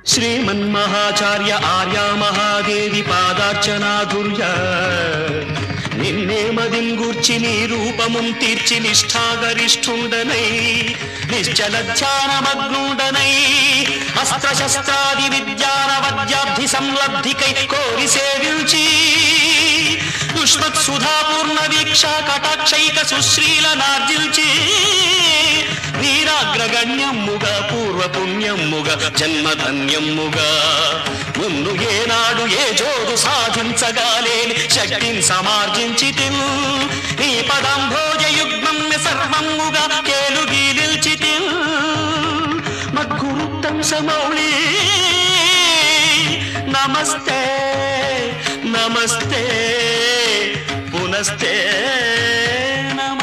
శ్రీమన్మహాచార్య ఆర్యా మహాదేవి పాదార్చనాధుర్య నిన్నే మదింగూర్చి నీ రూపముం తీర్చి నిష్ఠాగరిష్ఠుండనై నిశ్చల ధ్యానమగ్నుండనై అస్త్రశస్త్రాది విద్యానవద్యాబ్ధి సంలబ్ధికై కోరి సేవించి దుష్మత్ సుధాపూర్ణ వీక్ష కటాక్షైక సుశ్రీల నార్జిల్చి వీరాగ్రగణ్యమ్ముగా పూర్వపుణ్యమ్ముగా జన్మధన్యమ్ముగా ముందు ఏనాడు ఏ జోడు సాధించగాలేని శక్తిని సమార్జించి నీ పదంభోజ యుగ్మం సర్వమ్ముగా కేలుగి నిల్చి మద్గురుత్తం సమౌళి నమస్తే నమస్తే పునస్తే నమ